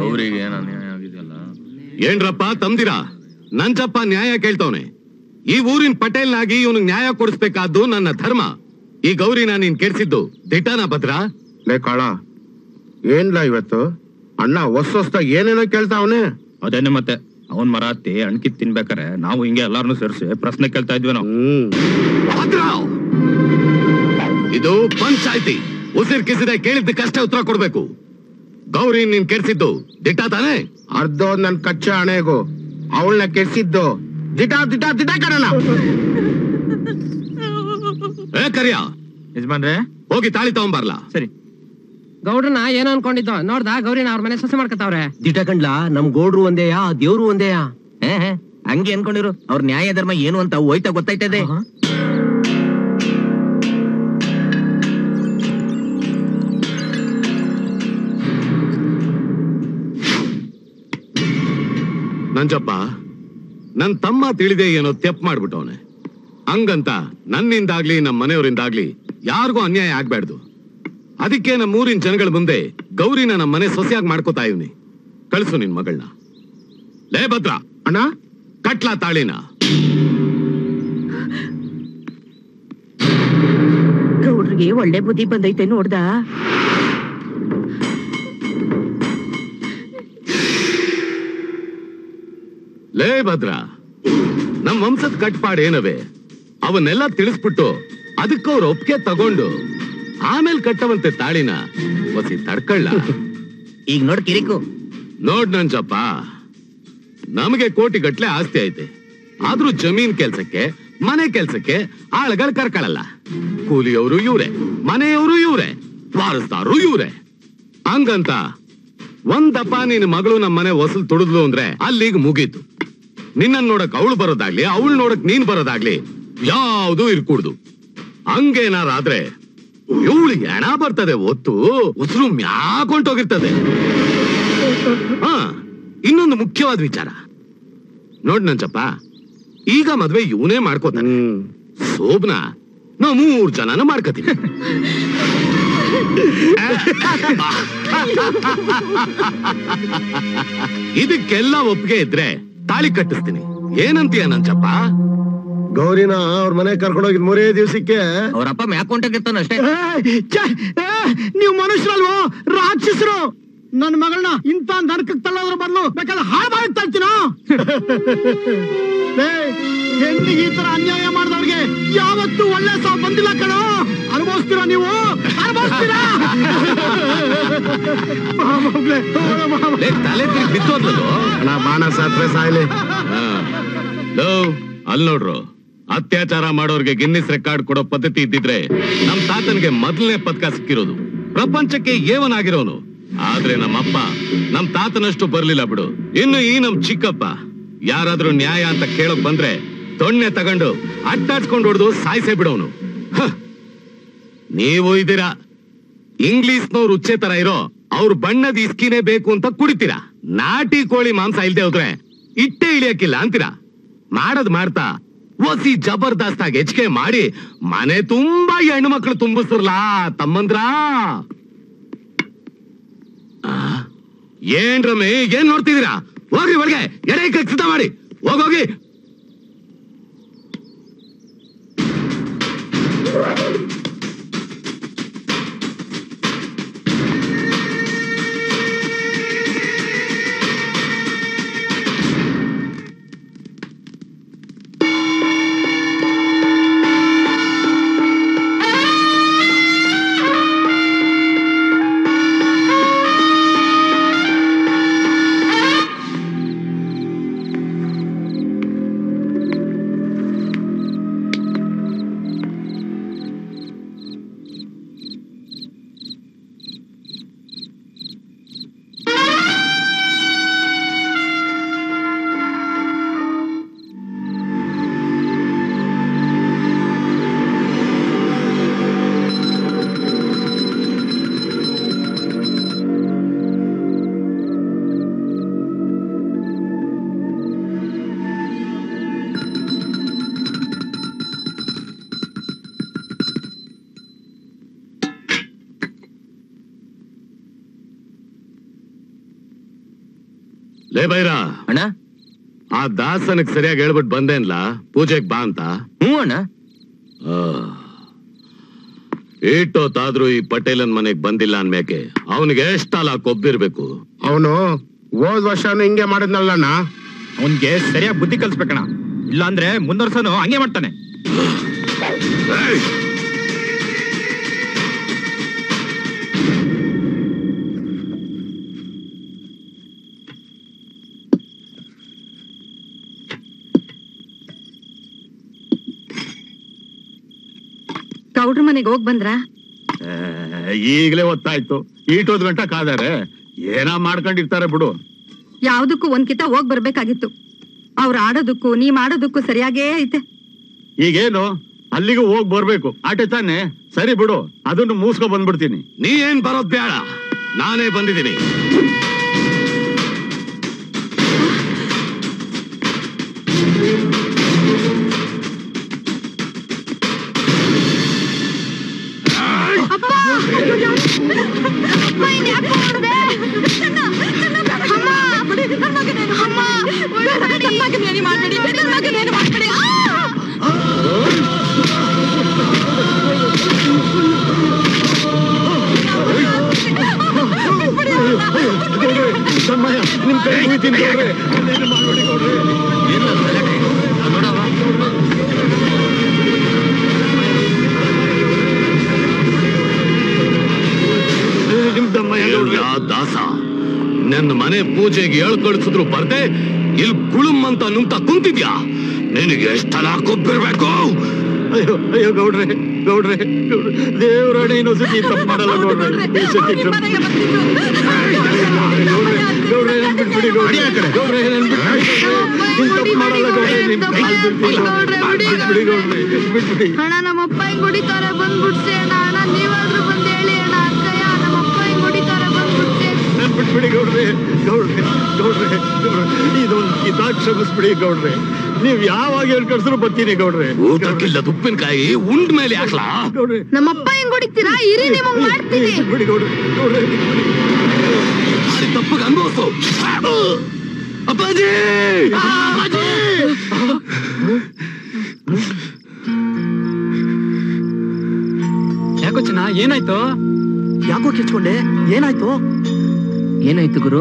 ಗೌರಿಗೆ ಏನ್ ಅನ್ಯಾಯ ಆಗಿದೆಯಲ್ಲ ಏನ್ರಪ್ಪ ತಮ್ದಿರಾ ನಂಜಪ್ಪ ನ್ಯಾಯ ಕೇಳ್ತವನೆ ಈ ಊರಿನ ಪಟೇಲ್ನಾಗಿ ಇವನಿಗೆ ನ್ಯಾಯ ಕೊಡಿಸ್ಬೇಕಾದ್ದು ನನ್ನ ಧರ್ಮ ಈ ಗೌರಿನ ನೀನ್ ಕೆಡ್ಸಿದ್ದು ದಿಟನ ಭದ್ರ ಲೇ ಕಾಳ ಏನ್ಲ ಇವತ್ತು ಅಣ್ಣ ಹೊಸ ಹೊಸ್ದಾಗ್ ಏನೇನೋ ಕೇಳ್ತಾವನೆ ಅದೇನೆ ಮತ್ತೆ ಅವನ್ ಮರ ಹತ್ತಿ ಅಣ್ಕಿತ್ ತಿನ್ಬೇಕಾರೆ ನಾವು ಹಿಂಗೆ ಎಲ್ಲಾರನು ಸೇರಿಸಿ ಪ್ರಶ್ನೆ ಕೇಳ್ತಾ ಇದ್ವಿ ನಾವು ಹ್ಮ್ ಭದ್ರ ಇದು ಪಂಚಾಯ್ತಿ ಉಸಿರ್ ಕಿಸಿದೆ ಕೇಳಿದ್ದಕ್ಕಷ್ಟೇ ಉತ್ತರ ಕೊಡ್ಬೇಕು ಗೌರಿ ನೀನ್ ಕೆಡ್ಸಿದ್ದು ದಿಟ್ಟ ತಾನೇ ಅರ್ಧ ನನ್ ಕಚ್ಚ ಹಣೆಗೂ ಅವಳನ್ನ ಕೆಡ್ಸಿದ್ದು ದಿಟ ದಿಟ ದಿಟ ಕಣಣ ಏ ಕರಿಯ ಯಜಮಾನ್ರೆ ಹೋಗಿ ತಾಳಿ ತಗೊಂಬರ್ಲಾ ಸರಿ ಗೌಡ್ರನ ಏನೋ ಅನ್ಕೊಂಡಿದ್ದು ನೋಡ್ದ ಗೌರಿನ ಅವ್ರ ಮನೆ ಸೊಸೆ ಮಾಡ್ಕೊತಾವ್ರೆ ದಿಟ ಕಂಡ್ಲ ನಮ್ ಗೋಡ್ರು ಒಂದೇಯಾ ದೇವ್ರು ಒಂದೇಯಾ ಹೇ, ಹೇ, ಹಂಗೆ ಅನ್ಕೊಂಡಿರು ಅವ್ರ ನ್ಯಾಯ ಧರ್ಮ ಏನು ಅಂತ ಹೋಯ್ತಾ ಗೊತ್ತಾಯ್ತದೆ ನಂಜಪ್ಪ ನನ್ ತಮ್ಮ ತಿಳಿದೆ ಏನೋ ತೆಪ್ ಮಾಡ್ಬಿಟ್ಟವನೆ ಹಂಗಂತ ನನ್ನಿಂದಾಗ್ಲಿ ನಮ್ಮ ಮನೆಯವರಿಂದಾಗ್ಲಿ ಯಾರಿಗೂ ಅನ್ಯಾಯ ಆಗ್ಬಾರ್ದು ಅದಕ್ಕೆ ನಮ್ಮ ಊರಿನ ಜನಗಳ ಮುಂದೆ ಗೌರಿನ ನಮ್ಮ ಮನೆ ಸೊಸೆಯಾಗಿ ಮಾಡ್ಕೋತಾ ಇವ್ನಿ ಕಳ್ಸು ನಿನ್ ಮಗಳನ್ನ ಲೇ ಭದ್ರ ಅಣ್ಣ ಕಟ್ಲಾ ತಾಳಿನ ಗೌಡ್ರಿಗೆ ಒಳ್ಳೆ ಬುದ್ಧಿ ಬಂದೈತೆ ನೋಡ್ದ ಲೇ ಭದ್ರ ನಮ್ ವಂಶದ ಕಟ್ಪಾಡ್ ಏನವೆ ಅವನ್ನೆಲ್ಲ ತಿಳಿಸ್ಬಿಟ್ಟು ಅದಕ್ಕವ್ರ ಒಪ್ಪಿಗೆ ತಗೊಂಡು ಆಮೇಲೆ ಕಟ್ಟವಂತೆ ತಾಳಿನ ಒಸಿ ತಡ್ಕಳ್ಳ ಈಗ ನೋಡ್ ಕಿರಿಕು ನೋಡ್ ನಂಜಪ್ಪ ನಮಗೆ ಕೋಟಿ ಗಟ್ಲೆ ಆಸ್ತಿ ಐತೆ ಆದ್ರೂ ಜಮೀನ್ ಕೆಲ್ಸಕ್ಕೆ ಮನೆ ಕೆಲ್ಸಕ್ಕೆ ಆಳ್ಗಳು ಕರ್ಕೊಳ್ಳಲ್ಲ ಕೂಲಿಯವರು ಇವ್ರೆ ಮನೆಯವರು ಇವ್ರೆ ವಾರಸ್ದಾರು ಇವ್ರೆ ಹಂಗಂತ ಒಂದಪ್ಪ ನಿನ್ ಮಗಳು ನಮ್ಮ ಮನೆ ಹೊಸಲ್ ತುಳಿದ್ಲು ಅಂದ್ರೆ ಅಲ್ಲಿಗೆ ಮುಗೀತು ನಿನ್ನನ್ ನೋಡಕ್ ಅವಳು ಬರೋದಾಗ್ಲಿ ಅವಳು ನೋಡಕ್ ನೀನ್ ಬರೋದಾಗ್ಲಿ ಯಾವ್ದು ಇರ್ಕೂಡ್ದು ಹಂಗೇನಾರಾದ್ರೆ ಇವಳಿಗೆ ಹೆಣ ಬರ್ತದೆ ಒತ್ತು ಉಸಿರು ಮ್ಯಾಕೊಂಟೋಗಿರ್ತದೆ ಹಾ ಇನ್ನೊಂದು ಮುಖ್ಯವಾದ ವಿಚಾರ ನೋಡ್ ನಂಚಪ್ಪ ಈಗ ಮದ್ವೆ ಇವನೇ ಮಾಡ್ಕೋತಾನೆ ಹ್ಮ್ ಶೋಭನ ನಾವು ಮೂರ್ ಜನನ ಮಾಡ್ಕೋತೀವಿ ಇದಕ್ಕೆಲ್ಲ ಒಪ್ಪಿಗೆ ಇದ್ರೆ ತಾಳಿ ಕಟ್ಟಿಸ್ತೀನಿ ಏನಂತೀಯ ನಂಚಪ್ಪ ಗೌರಿನ ಅವ್ರ ಮನೆ ಕರ್ಕೊಂಡೋಗಿದ್ ಮೂರೇ ದಿವ್ಸಕ್ಕೆ ಅವ್ರಪ್ಪ ಮ್ಯಾಕೊಂಟಾಗಿರ್ತಾನ ಅಷ್ಟೇ ನೀವು ಮನುಷ್ಯರಲ್ವೋ ರಾಕ್ಷಸರು ನನ್ನ ಮಗಳನ್ನ ಇಂತ ನರಕಕ್ಕೆ ತಳ್ಳೋದ್ರ ಬದಲು ಬೇಕಾದ್ರೆ ಹಾಳು ಮಾಡಿ ತಳ್ತೀನ ಹೆಣ್ಣಿಗೆ ಈ ತರ ಅನ್ಯಾಯ ಮಾಡಿದವ್ರಿಗೆ ಯಾವತ್ತೂ ಒಳ್ಳೆ ಸಾವು ಬಂದಿಲ್ಲ ಕಣೋ ಅನುಭವಿಸ್ತೀರಾ ನೀವು ಅನುಭವಿಸ್ತೀರಾ ಮಾಮೂಲೆ, ಹೋಗೋಣ ಮಾಮ. ಲೇ, ತಲೆ ತಿರುಗಿ ಬಿತ್ತೋದ್ಲಲ್ಲೋ ಅಣ್ಣ ಬಾಣ ಸಾತ್ರೆ ಸಾಯ್ಲಿ ಲೋ ಅಲ್ ನೋಡ್ರು ಅತ್ಯಾಚಾರ ಮಾಡೋರ್ಗೆ ಗಿನ್ನಿಸ್ ರೆಕಾರ್ಡ್ ಕೊಡೋ ಪದ್ಧತಿ ಇದ್ದಿದ್ರೆ ನಮ್ ತಾತನ್ಗೆ ಮೊದಲನೇ ಪದಕ ಸಿಕ್ಕಿರೋದು ಪ್ರಪಂಚಕ್ಕೆ ಏವನಾಗಿರೋನು ಆದ್ರೆ ನಮ್ಮಪ್ಪ ನಮ್ ತಾತನಷ್ಟು ಬರ್ಲಿಲ್ಲ ಬಿಡು ಇನ್ನು ಈ ನಮ್ ಚಿಕ್ಕಪ್ಪ ಯಾರಾದ್ರೂ ನ್ಯಾಯ ಅಂತ ಕೇಳಕ್ ಬಂದ್ರೆ ದೊಣ್ಣೆ ತಗೊಂಡು ಅಟ್ಟಾಡ್ಸ್ಕೊಂಡು ಹೊಡೆದು ಸಾಯಿಸೇ ಬಿಡೋನು ಹ. ನೀವು ಇದ್ದೀರಾ ಇಂಗ್ಲಿಷ್ನವ್ರು ಉಚ್ಚೆ ತರ ಇರೋ ಅವ್ರ ಬಣ್ಣದ ಇಸ್ಕಿನೇ ಬೇಕು ಅಂತ ಕುಡಿತೀರಾ ನಾಟಿ ಕೋಳಿ ಮಾಂಸ ಇಲ್ದೆ ಹೋದ್ರೆ ಇಟ್ಟೆ ಇಳಿಯಕ್ಕಿಲ್ಲ ಅಂತೀರಾ ಮಾಡದ್ ಮಾಡ್ತಾ ಒಸಿ ಜಬರ್ದಸ್ತ್ ಆಗಿ ಹೆಚ್ಚಿಗೆ ಮಾಡಿ ಮನೆ ತುಂಬಾ ಹೆಣ್ಣು ಮಕ್ಳು ತುಂಬಿಸ್ರಲಾ ತಮ್ಮಂದ್ರ ಆ? ಏನ್ ರಮೆ ಏನ್ ನೋಡ್ತಿದ್ದೀರಾ ಹೋಗ್ರಿ ಒಳಗೆ ಎಡೆ ಕೈ ಸಿದ್ಧ ಮಾಡಿ ಹೋಗೋಗಿ ಲೇ ಬೈರ ಅಣ್ಣ ಆ ದಾಸನಿಗೆ ಸರಿಯಾಗಿ ಹೇಳ್ಬಿಟ್ಟು ಬಂದೇನ್ಲ ಪೂಜೆಗ್ ಬಾ ಅಂತ ಹ್ಞೂ ಅಣ್ಣ ಏಟೋತಾದ್ರೂ ಈ ಪಟೇಲನ್ ಮನೆಗ್ ಬಂದಿಲ್ಲ ಅನ್ಮೇಕೆ ಅವನಿಗೆ ಎಷ್ಟಲ್ಲ ಕೊಬ್ಬಿರ್ಬೇಕು ಅವನು ಹೋದ್ ವರ್ಷನೂ ಹಿಂಗೆ ಮಾಡಿದ್ನಲ್ಲಣ್ಣ ಅವನ್ಗೆ ಸರಿಯಾಗಿ ಬುದ್ಧಿ ಕಲ್ಸ್ಬೇಕಣ ಇಲ್ಲ ಅಂದ್ರೆ ಮುಂದರ್ಸನು ಹಂಗೆ ಮಾಡ್ತಾನೆ ಗೌಡ್ರ ಮನೆಗೆ ಹೋಗ್ ಬಂದ್ರ ಈಗಲೇ ಹೊತ್ತಾಯ್ತು ಈಟೋದ್ ಗಂಟ ಕಾದಾರೆ ಏನ ಮಾಡ್ಕೊಂಡಿರ್ತಾರೆ ಬಿಡು ಯಾವ್ದಕ್ಕೂ ಒಂದ್ಕಿತ ಹೋಗ್ ಬರ್ಬೇಕಾಗಿತ್ತು ಅವ್ರ ಆಡೋದಕ್ಕೂ ನೀ ಮಾಡೋದಕ್ಕೂ ಸರಿಯಾಗೇ ಐತೆ ಈಗೇನು ಅಲ್ಲಿಗೆ ಹೋಗ್ ಬರ್ಬೇಕು ಆಟೆ ತಾನೆ ಸರಿ ಬಿಡು ಅದನ್ನು ಮೂಸ್ಕೊ ಬಂದ್ಬಿಡ್ತೀನಿ ನೀ ಏನ್ ಬರೋದ್ ಬೇಡ ನಾನೇ ಬಂದಿದ್ದೀನಿ ನಿಮ್ ಕೈ ಮುಗಿತೀನಿ ಗೌಡ್ರೆ. ಇನ್ನೇನು ಮಾಡ್ಬೇಡಿ ಗೌಡ್ರೆ. ನಿಮ್ ದಮ್ಮಯ್ಯ ಗೌಡ್ರೆ. ಯಾ ದಾಸ ನನ್ನ ಮನೆ ಪೂಜೆಗೆ ಹೇಳ್ಕೊಳ್ಸಿದ್ರು ಬರ್ದೆ ಇಲ್ಲಿ ಗುಳುಮ್ ಅಂತ ನುಂಗ್ತಾ ಕುಂತಿದ್ಯಾ ನಿನಗೆ ಎಷ್ಟನ ಕೊಬ್ಬಿರ್ಬೇಕು ಅಯ್ಯೋ ಅಯ್ಯೋ ಗೌಡ್ರೆ ಗೌಡ್ರೆ ಗೌಡ್ರೆ ದೇವರಾಣೆ ಇನ್ನೊಂದ್ಸತಿ ತಪ್ಪು ಮಾಡಲ್ಲ ಗೌಡ್ರೆ ಈ ಸತಿ ತಪ್ಪು- ಗೌಡ್ರೆ ಗೌಡ್ರೆ ನನ್ ಬಿಟ್ಬಿಡಿ ಗೌಡ್ರೆ ಗೌಡ್ರೆ ನನ್ ಬಿಟ್ಬಿಡಿ ನೀನ್ ತಪ್ಪು ಮಾಡಲ್ಲ ಗೌಡ್ರೆ ನಿಮ್ ಕಾಲ್ ಬೀಳ್ತೀನಿ ಗೌಡ್ರೆ ಬಿಟ್ಬಿಡಿ ಗೌಡ್ರೆ ಬಿಟ್ಬಿಡಿ ಅಣ್ಣ ನಮ್ಮಪ್ಪ ಹಿಂಗ್ ಹೊಡಿತಾರೆ ಬಂದ್ಬಿಡ್ಸಿ ಅಣ್ಣ ಅಣ್ಣ ನೀವಾದ್ರೂ ಬಂದ್ ಹೇಳಿ ಅಣ್ಣ ಅಕ್ಕಯ್ಯ ನಮ್ಮಪ್ಪ ಹಿಂಗ್ ಹೊಡಿತಾರೆ ಬಂದ್ಬಿಡ್ಸಿ ನನ್ ಬಿಟ್ಬಿಡಿ ಗೌಡ್ರೆ ಗೌಡ್ರೆ ಗೌಡ್ರೆ ಗೌಡ್ರೆ ಇದೊಂದು ಕಿತಾ ಕ್ಷಮಿಸ್ಬಿಡಿ ಗೌಡ್ರೆ ನೀವ್ ಯಾವಾಗ ಹೇಳ್ ಕಳ್ಸಿದ್ರು ಬರ್ತೀನಿ ಗೌಡ್ರೆ ಊಟಕ್ಕಿಲ್ಲ ಉಪ್ಪಿನಕಾಯಿ ಉಂಡ್ ಮೇಲೆ ಹಾಕ್ಲಾ ಗೌಡ್ರೆ ನಮ್ಮಪ್ಪ ಹಿಂಗ್ ಹೊಡಿತೀರಾ ಇರಿ ನಿಮಗ್ ಮಾಡ್ತೀನಿ ಬಿಟ್ಬಿಡಿ ಗೌಡ್ರೆ ಗೌಡ್ರೆ ಬಿಟ್ಬಿಡಿ ಮಾಡಿ ತಪ್ಪಿಗೆ ಅನುಭವಿಸು ಅಪ್ಪಾಜಿ ಯಾಕೋ ಚೆನ್ನ ಏನಾಯ್ತು ಯಾಕೋ ಕಿಚ್ಕೊಂಡೆ ಏನಾಯ್ತು ಏನಾಯ್ತು ಗುರು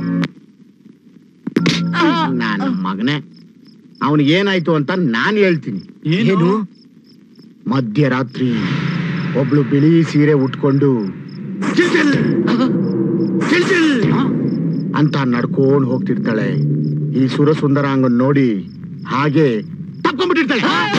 ನಾನು ಮಗನೇ ಅವನಿಗೆ ಏನಾಯ್ತು ಅಂತ ನಾನ್ ಹೇಳ್ತೀನಿ ಏನು ಮಧ್ಯರಾತ್ರಿ ಒಬ್ಳು ಬಿಳಿ ಸೀರೆ ಉಟ್ಕೊಂಡು ಚಿಲ್ಚಿಲ್, ಚಿಲ್ಚಿಲ್ ಅಂತ ನಡ್ಕೊಂಡ್ ಹೋಗ್ತಿರ್ತಾಳೆ ಈ ಸುರ ಸುಂದರಾಂಗನ್ ನೋಡಿ ಹಾಗೆ ತಪ್ಕೊಂಡ್ಬಿಟ್ಟಿರ್ತಾಳೆ